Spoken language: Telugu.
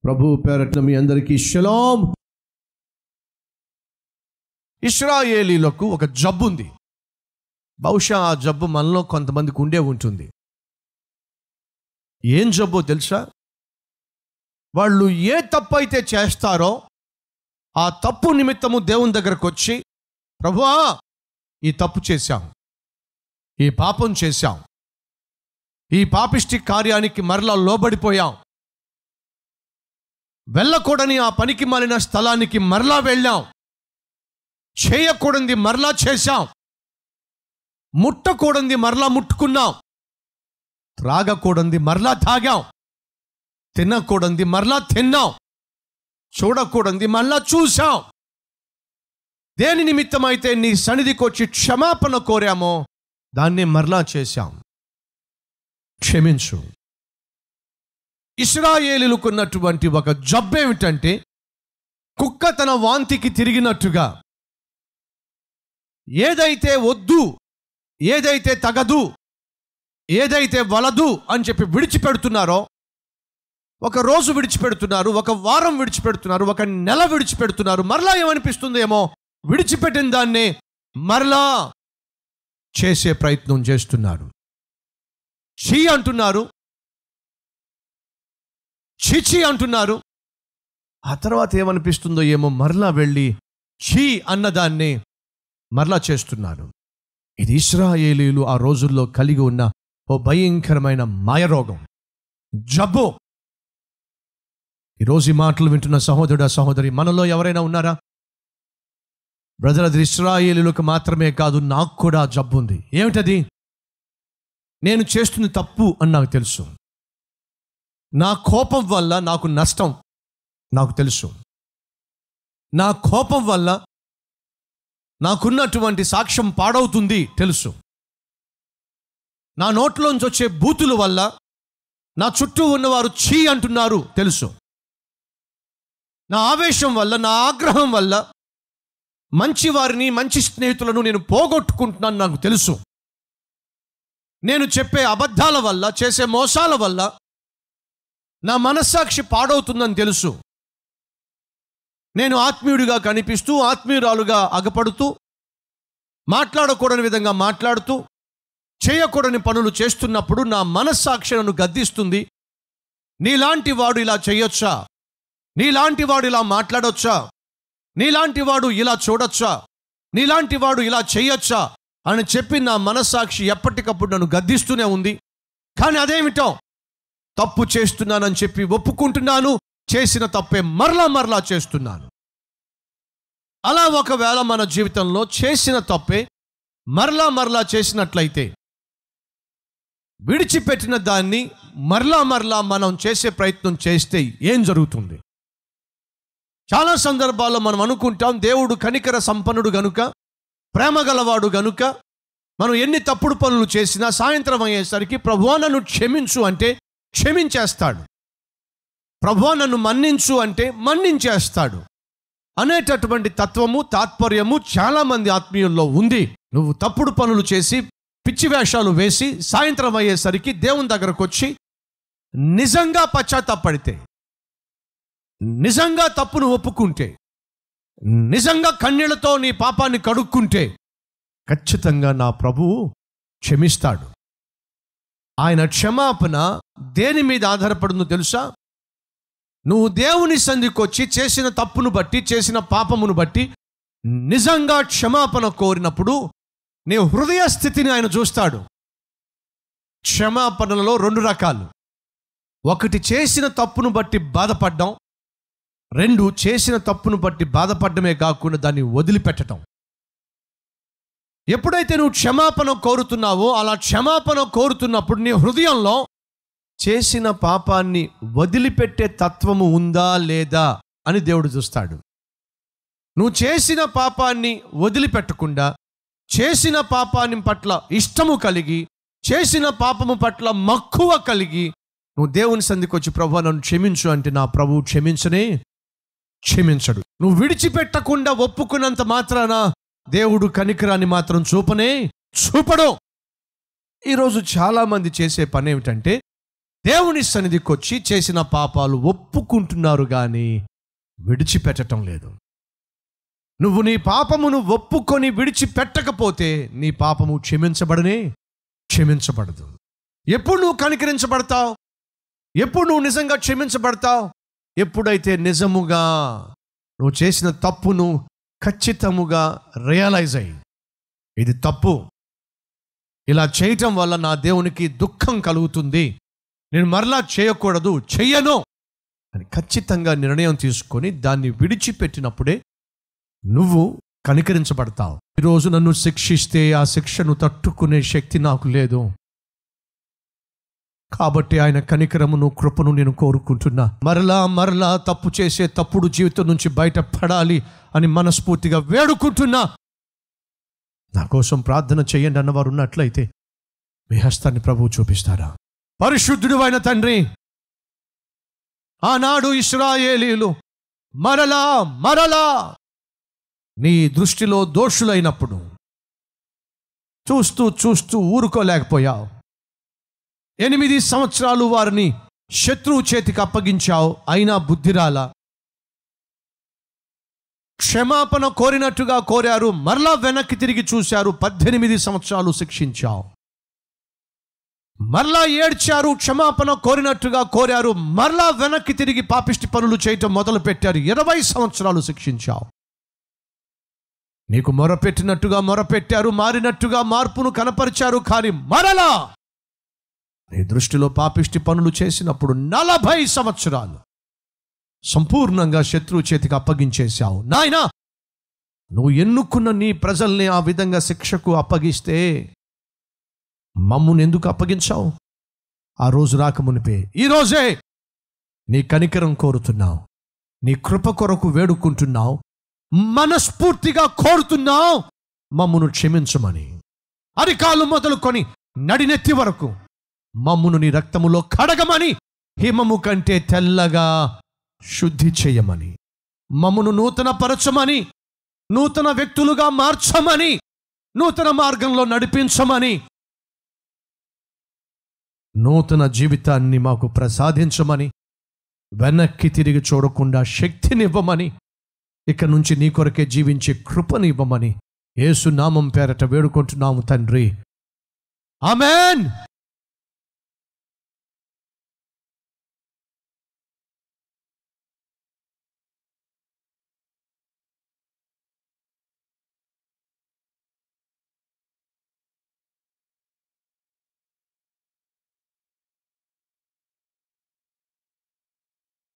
ప్రభు పేరట్న మీ అందరికీ షలాం ఇస్రాయేలీలకు ఒక జబ్బు ఉంది బహుశా ఆ జబ్బు మనలో కొంతమందికి ఉండే ఉంటుంది ఏం జబ్బో తెలుసా వాళ్ళు ఏ తప్పు అయితే చేస్తారో ఆ తప్పు నిమిత్తము దేవుని దగ్గరకు వచ్చి ప్రభువా ఈ తప్పు చేశాం ఈ పాపం చేశాం ఈ పాపిష్టి కార్యానికి మరలా లోబడిపోయాం వెళ్ళకూడని ఆ పనికి మాలిన స్థలానికి మరలా వెళ్ళాం చేయకూడనిది మరలా చేశాం ముట్టకూడనిది మరలా ముట్టుకున్నాం త్రాగకూడనిది మరలా తాగాం తినకూడనిది మరలా తిన్నాం చూడకూడనిది మరలా చూశాం దేని నిమిత్తమైతే నీ సన్నిధికి వచ్చి క్షమాపణ కోరామో దాన్ని మరలా చేశాం క్షమించు ఇస్రాయేలుకున్నటువంటి ఒక జబ్బు ఏమిటంటే కుక్క తన వాంతికి తిరిగినట్టుగా ఏదైతే వద్దు ఏదైతే తగదు ఏదైతే వలదు అని చెప్పి విడిచిపెడుతున్నారో ఒక రోజు విడిచిపెడుతున్నారు ఒక వారం విడిచిపెడుతున్నారు ఒక నెల విడిచిపెడుతున్నారు మరలా ఏమనిపిస్తుందేమో విడిచిపెట్టిన దాన్ని మరలా చేసే ప్రయత్నం చేస్తున్నారు చీ అంటున్నారు చీచి అంటున్నారు ఆ తర్వాత ఏమనిపిస్తుందో ఏమో మరలా వెళ్ళి చీ అన్నదాన్ని మరలా చేస్తున్నారు ఇది ఇస్రాయేలీలు ఆ రోజుల్లో కలిగి ఉన్న ఓ భయంకరమైన మాయరోగం జబ్బు ఈరోజు ఈ మాటలు వింటున్న సహోదరుడు సహోదరి మనలో ఎవరైనా ఉన్నారా బ్రదర్ అది ఇస్రాయేలీలకు మాత్రమే కాదు నాకు కూడా జబ్బు ఉంది ఏమిటది నేను చేస్తుంది తప్పు అని నాకు తెలుసు నా కోపం వల్ల నాకు నష్టం నాకు తెలుసు నా కోపం వల్ల నాకున్నటువంటి సాక్ష్యం పాడవుతుంది తెలుసు నా నోట్లోంచి వచ్చే బూతుల వల్ల నా చుట్టూ ఉన్నవారు చీ అంటున్నారు తెలుసు నా ఆవేశం వల్ల నా ఆగ్రహం వల్ల మంచి వారిని మంచి స్నేహితులను నేను పోగొట్టుకుంటున్నాను నాకు తెలుసు నేను చెప్పే అబద్ధాల వల్ల చేసే మోసాల వల్ల నా మనస్సాక్షి పాడవుతుందని తెలుసు నేను ఆత్మీయుడిగా కనిపిస్తూ ఆత్మీయురాలుగా అగపడుతూ మాట్లాడకూడని విధంగా మాట్లాడుతూ చేయకూడని పనులు చేస్తున్నప్పుడు నా మనస్సాక్షి నన్ను గద్దిస్తుంది నీలాంటి వాడు ఇలా చేయొచ్చా నీలాంటి వాడు ఇలా మాట్లాడొచ్చా నీలాంటి వాడు ఇలా చూడొచ్చా నీలాంటి వాడు ఇలా చేయొచ్చా అని చెప్పి నా మనస్సాక్షి ఎప్పటికప్పుడు నన్ను గద్దిస్తూనే ఉంది కానీ అదేమిటో తప్పు చేస్తున్నానని చెప్పి ఒప్పుకుంటున్నాను చేసిన తప్పే మరలా మరలా చేస్తున్నాను అలా ఒకవేళ మన జీవితంలో చేసిన తప్పే మరలా మరలా చేసినట్లయితే విడిచిపెట్టిన దాన్ని మరలా మరలా మనం చేసే ప్రయత్నం చేస్తే ఏం జరుగుతుంది చాలా సందర్భాల్లో మనం అనుకుంటాం దేవుడు కనికర సంపన్నుడు గనుక ప్రేమ గలవాడు గనుక మనం ఎన్ని తప్పుడు పనులు చేసినా సాయంత్రం అయ్యేసరికి ప్రభువా నన్ను క్షమించు అంటే క్షమించేస్తాడు ప్రభువా నన్ను మన్నించు అంటే మన్నించేస్తాడు అనేటటువంటి తత్వము తాత్పర్యము చాలామంది ఆత్మీయుల్లో ఉంది నువ్వు తప్పుడు పనులు చేసి పిచ్చి వేషాలు వేసి సాయంత్రం అయ్యేసరికి దేవుని దగ్గరకు వచ్చి నిజంగా పశ్చాత్తాపడితే నిజంగా తప్పును ఒప్పుకుంటే నిజంగా కన్నీళ్లతో నీ పాపాన్ని కడుక్కుంటే ఖచ్చితంగా నా ప్రభువు క్షమిస్తాడు ఆయన క్షమాపణ దేని మీద ఆధారపడుతుందో తెలుసా నువ్వు దేవుని సంధికొచ్చి చేసిన తప్పును బట్టి చేసిన పాపమును బట్టి నిజంగా క్షమాపణ కోరినప్పుడు నీ హృదయ స్థితిని ఆయన చూస్తాడు క్షమాపణలలో రెండు రకాలు ఒకటి చేసిన తప్పును బట్టి బాధపడ్డం రెండు చేసిన తప్పును బట్టి బాధపడమే కాకుండా దాన్ని వదిలిపెట్టడం ఎప్పుడైతే నువ్వు క్షమాపణ కోరుతున్నావో అలా క్షమాపణ కోరుతున్నప్పుడు నీ హృదయంలో చేసిన పాపాన్ని వదిలిపెట్టే తత్వము ఉందా లేదా అని దేవుడు చూస్తాడు నువ్వు చేసిన పాపాన్ని వదిలిపెట్టకుండా చేసిన పాపాన్ని పట్ల ఇష్టము కలిగి చేసిన పాపము పట్ల మక్కువ కలిగి నువ్వు దేవుని సంధికి వచ్చి ప్రభు నన్ను క్షమించు అంటే నా ప్రభువు క్షమించనే క్షమించడు నువ్వు విడిచిపెట్టకుండా ఒప్పుకున్నంత మాత్రాన దేవుడు కనికరాన్ని మాత్రం చూపనే చూపడు ఈరోజు చాలామంది చేసే పని ఏమిటంటే దేవుని సన్నిధికి వచ్చి చేసిన పాపాలు ఒప్పుకుంటున్నారు కానీ విడిచిపెట్టడం లేదు నువ్వు నీ పాపమును ఒప్పుకొని విడిచిపెట్టకపోతే నీ పాపము క్షమించబడనే క్షమించబడదు ఎప్పుడు నువ్వు కనికరించబడతావు ఎప్పుడు నువ్వు నిజంగా క్షమించబడతావు ఎప్పుడైతే నిజముగా నువ్వు చేసిన తప్పును ఖచ్చితముగా రియలైజ్ అయ్యి ఇది తప్పు ఇలా చేయటం వల్ల నా దేవునికి దుఃఖం కలుగుతుంది నేను మరలా చేయకూడదు చెయ్యను అని ఖచ్చితంగా నిర్ణయం తీసుకొని దాన్ని విడిచిపెట్టినప్పుడే నువ్వు కనికరించబడతావు ఈరోజు నన్ను శిక్షిస్తే ఆ శిక్షను తట్టుకునే శక్తి నాకు లేదు కాబట్టి ఆయన కనికరమును కృపను నేను కోరుకుంటున్నా మరలా మరలా తప్పు చేసే తప్పుడు జీవితం నుంచి బయటపడాలి అని మనస్ఫూర్తిగా వేడుకుంటున్నా నా కోసం ప్రార్థన చేయండి అన్నవారు ఉన్నట్లయితే మీ హస్తాన్ని ప్రభువు చూపిస్తారా పరిశుద్ధుడు అయిన తండ్రి ఆనాడు ఇస్రాయేలీలు మరలా మరలా నీ దృష్టిలో దోషులైనప్పుడు చూస్తూ చూస్తూ ఊరుకోలేకపోయావు ఎనిమిది సంవత్సరాలు వారిని శత్రువు చేతికి అప్పగించావు అయినా బుద్ధిరాల క్షమాపణ కోరినట్టుగా కోరారు మరలా వెనక్కి తిరిగి చూశారు పద్దెనిమిది సంవత్సరాలు శిక్షించావు మరలా ఏడ్చారు క్షమాపణ కోరినట్టుగా కోరారు మరలా వెనక్కి తిరిగి పాపిష్టి పనులు చేయటం మొదలు పెట్టారు ఇరవై సంవత్సరాలు శిక్షించావు నీకు మొరపెట్టినట్టుగా మొరపెట్టారు మారినట్టుగా మార్పును కనపరిచారు కానీ మరలా నీ దృష్టిలో పాపిష్టి పనులు చేసినప్పుడు నలభై సంవత్సరాలు సంపూర్ణంగా శత్రువు చేతికి అప్పగించేశావు నాయనా నువ్వు ఎన్నుకున్న నీ ప్రజల్ని ఆ విధంగా శిక్షకు అప్పగిస్తే మమ్మును ఎందుకు అప్పగించావు ఆ రోజు రాకమునిపే ఈ రోజే నీ కనికరం కోరుతున్నావు నీ కృప కొరకు వేడుకుంటున్నావు మనస్ఫూర్తిగా కోరుతున్నావు మమ్మును క్షమించమని అరికాలు మొదలుకొని నడినెత్తి వరకు మమ్మును నీ రక్తములో కడగమని హిమము కంటే తెల్లగా శుద్ధి చేయమని మమ్మును నూతన పరచమని నూతన వ్యక్తులుగా మార్చమని నూతన మార్గంలో నడిపించమని నూతన జీవితాన్ని మాకు ప్రసాదించమని వెనక్కి తిరిగి చూడకుండా శక్తినివ్వమని ఇక నుంచి నీ కొరకే జీవించే కృపనివ్వమని యేసు నామం పేరట వేడుకుంటున్నాము తండ్రి ఆమెన్